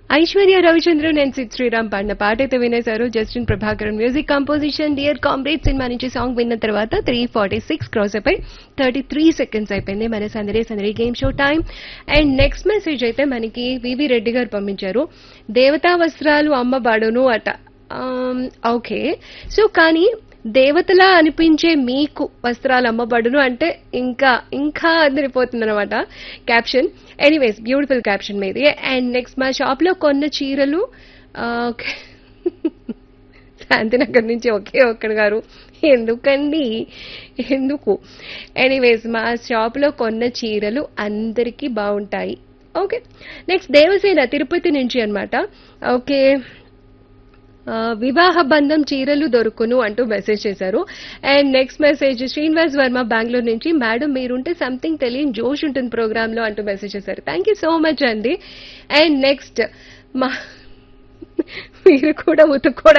Aishwarya Ravichandran and Sid Sriram పాడిన పాట అయితే వినేశారు Justin Prabhakaran music composition Dear Comrade cinema నుంచి సాంగ్ విన్న తర్వాత త్రీ ఫార్టీ సిక్స్ క్రాస్ అయిపోయి థర్టీ త్రీ సెకండ్స్ అయిపోయింది మన సందడి సందడి game show time and next message అయితే మనకి వివి రెడ్డి గారు పంపించారు దేవతా వస్త్రాలు అమ్మబడును అట ఓకే సో కానీ దేవతలా అనిపించే మీకు వస్త్రాలు అమ్మబడును అంటే ఇంకా ఇంకా అదిరిపోతుంది అనమాట క్యాప్షన్ ఎనీవేస్ బ్యూటిఫుల్ క్యాప్షన్ మీది అండ్ నెక్స్ట్ మా షాప్ లో కొన్న చీరలు ఆ, ఓకే శాంతినగర్ నుంచి ఒకే ఒక్కడు గారు ఎందుకండి ఎందుకు ఎనీవేస్ మా షాప్ లో కొన్న చీరలు అందరికీ బాగుంటాయి ఓకే నెక్స్ట్ దేవసేన తిరుపతి నుంచి అన్నమాట ఓకే ఆ, వివాహ బంధం చీరలు దొరుకును అంటూ మెసేజ్ చేశారు and next message Srinivas Varma Bengaluru నుంచి మేడం మీరుంటే సంథింగ్ తెలియని జోష్ ఉంటుంది ప్రోగ్రామ్ లో అంటూ మెసేజ్ చేశారు థ్యాంక్ యూ సో మచ్ అండి అండ్ నెక్స్ట్ మా మీరు కూడా ఉతుక్కోవడానికి